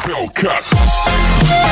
Hellcat.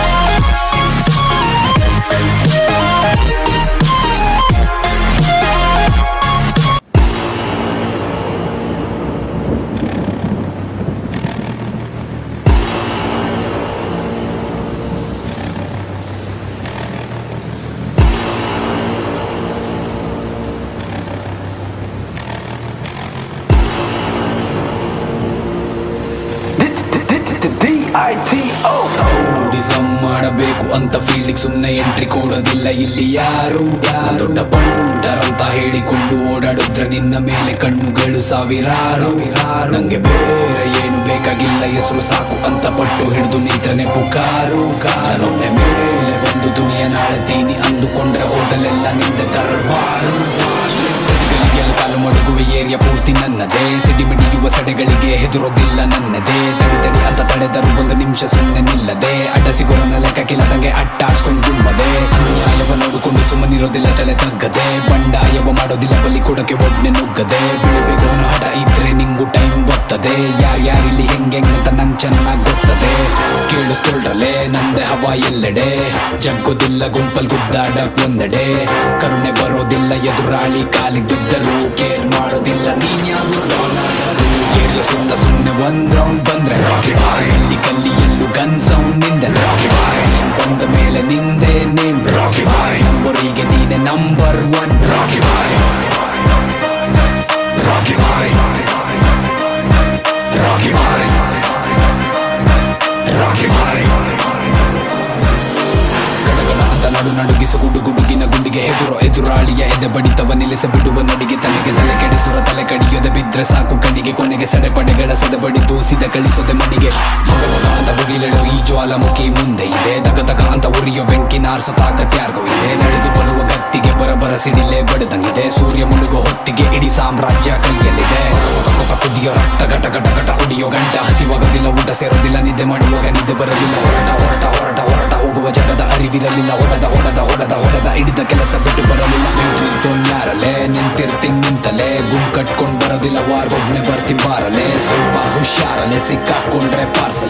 ಡಿಸಮ್ ಮಾಡಬೇಕು ಅಂತ ಫೀಲ್ಡಿಗೆ ಸುಮ್ನೆ ಎಂಟ್ರಿ ಕೊಡೋದಿಲ್ಲ ಇಲ್ಲಿ ಯಾರು ನಾನ್ ದೊಡ್ಡ ಪಂಡರಂತ ಹೇಳಿಕೊಂಡು ಓಡಾಡಿದ್ರೆ ನಿನ್ನ ಮೇಲೆ ಕಣ್ಣುಗಳು ಸಾವಿರಾರು ನಂಗೆ ಬೇರೆ ಏನು ಬೇಕಾಗಿಲ್ಲ ಹೆಸರು ಸಾಕು ಅಂತ ಪಟ್ಟು ಹಿಡಿದು ನಿಂತ್ರನೆ ಪುಕಾರು ನಾನೊಮ್ಮೆ ಮೇಲೆ ಬಂದು ದುನಿಯ ನಾಳ್ತೀನಿ ಅಂದುಕೊಂಡ್ರೆ ಹೋದಲೆಲ್ಲ ನಿಂದ ದರ್ಬಾರು ಸಡಿಗಳಿಗೆಲ್ಲ ಕಾಲು ಮಡಗುವೆ ಏರಿಯಾ ಪೂರ್ತಿ ನನ್ನದೇ ಸಿಡಿಮಿಡಿಯುವ ಸಡೆಗಳಿಗೆ ಹೆದರೋದಿಲ್ಲ ನನ್ನದೇ ತಡಿ ತಡಿ ಅಂತ ತಡೆದರು ಒಂದು ನಿಮಿಷ ಸುಮ್ಮನೆ ನಿಲ್ಲದೆ ಅಡ್ಡ ಸಿಗೋರನ ಲೆಕ್ಕಕ್ಕಿಲ್ಲದಂಗೆ ಅಟ್ಟಾಡ್ಕೊಂಡು ಗುಮ್ಮದೆ ಅನ್ಯಾಯವ ನೋಡಿಕೊಂಡು ಸುಮ್ಮನಿರೋದಿಲ್ಲ ತಲೆ ತಗ್ಗದೆ ಬಂಡಾಯವ ಮಾಡೋದಿಲ್ಲ ಬಲಿ ಕೊಡಕ್ಕೆ ಒಡ್ನೆ ನುಗ್ಗದೆ ಬೆಳಿಬೇಕು ಅನ್ನೋ ಹಠ ಇದ್ರೆ ನಿಂಗು ಟೈಮ್ ಬರ್ತದೆ ಯಾರ್ಯಾರಿಲ್ಲಿ ಹೆಂಗೆ ಅಂತ ನಂಗೆ ಚೆನ್ನಾಗ್ ಗೊತ್ತದೆ ಕೇಳಿಸ್ಕೊಳ್ರಲೆ ನಂದೆ ಹವಾ ಎಲ್ಲೆಡೆ ಜಗ್ಗೋದಿಲ್ಲ ಗುಂಪಲ್ ಗುದ್ದಾಡಕ್ ಒಂದೆಡೆ ಕರುಣೆ ಬರೋದಿಲ್ಲ ಎದುರಾಳಿ ಕಾಲಿಗೆ ಬಿದ್ದರು ಕೇರ್ ಮಾಡೋದಿಲ್ಲ ನೀನ್ಯಾರು ಏರಿಯ ಸುತ್ತ ಸುಮ್ಮನೆ ಒಂದ್ ರೌಂಡ್ ಬಂದ್ರೆ ರಾಕಿ ಬಾಯ್ ಇಲ್ಲಿ ಕಲ್ಲಿ ಎಲ್ಲೂ ಗನ್ ಸೌಂಡ್ ನಿಂದ ರಾಕಿ ಬಾಯ್ ಬಂದ ಮೇಲೆ ನಿಂದೆ ನೇಮ್ ರಾಕಿ ಬಾಯ್ ನಂಬರಿಗೆ ನೀನೆ ನಂಬರ್ ಒನ್ ರಾಕಿ ಬಾಯ್ ರಾಕಿ ಬಾಯ್ ರಾಕಿ ಬಾಯ್ ರಾಕಿ ಬಾಯ್ ಗಡಗಡ ಅಂತ ನಡು ನಡುಗಿಸು ಗುಡು ಗುಡುಗಿನ ಗುಂಡಿಗೆ ಎದುರು ಎದುರಾಳಿಯ ಎದೆ ಬಡಿತವ ನಿಲ್ಲಿಸ ಬಿಡುವ ನಡಿಗೆ ತಲೆಗೆ ತಲೆ ಕೆಡಿಸುವ ತಲೆ ಕಡಿಯದೆ ಬಿದ್ರೆ ಸಾಕು ಕಣ್ಣಿಗೆ ಕೊನೆಗೆ ಸಡೆ ಪಡೆಗಳ ಸದೆ ಬಡಿ ದೂಸಿದ ಕಳಿಸದೆ ಮಣಿಗೆ ಮಗ ಮಗ ಅಂತ ಬುಗಿಲೆಳು ಈ ಜ್ವಾಲಾಮುಖಿ ಮುಂದೆ ಇದೆ ದಗ ದಗ ಅಂತ ಉರಿಯೋ ಬೆಂಕಿ ನಾರ್ಸೋ ತಾಕತ್ ಯಾರಿಗೂ ಇದೆ ನಡೆದು ಬರುವ ಗತ್ತಿಗೆ ಬರಬರ ಸಿಡಿಲೆ ಬಡದಂಗಿದೆ ಸೂರ್ಯ ಮುಳುಗೋ ಹೊತ್ತಿಗೆ ಇಡೀ ಸಾಮ್ರಾಜ್ಯ ಕೈಯಲ್ಲಿದೆ ಕೊತ ಕೊತ ಕುದಿಯೋ ರಕ್ತ ಘಟ ಘಟ ಘಟ ಕುಡಿಯೋ ಗಂಟ ಹಸಿವಾಗೋದಿಲ್ಲ ಊಟ ಸೇರೋದಿಲ್ಲ ನಿದ್ದೆ ಮಾಡುವಾಗ ನಿದ್ದೆ ಬರಲಿಲ್ಲ ಹೊರಟ ಹೊರಟ ಹೊರಟ ಹೊರಟ ಹೋಗುವ ಜಗದ ಅರಿವಿರಲಿಲ್ಲ ಹೊಡೆದ ಹೊಡೆದ ಹೊಡೆದ ಹೊಡೆದ ಹಿಡಿದ ಕೆಲಸ ಬಿಟ್ಟು ಬರಲಿಲ್ಲ ಯಾರಲೆ ನಿಂತಿರ್ತೀನಿ ನಿಂತಲೆ ಗುಂಪು ಕಟ್ಕೊಂಡ್ ಬರೋದಿಲ್ಲ ವಾರ್ಗೊಬ್ನೆ ಬರ್ತೀನಿ ಬಾರಲೆ ಸ್ವಲ್ಪ ಹುಷಾರಲೆ ಸಿಕ್ಕಾಕೊಂಡ್ರೆ ಪಾರ್ಸಲ್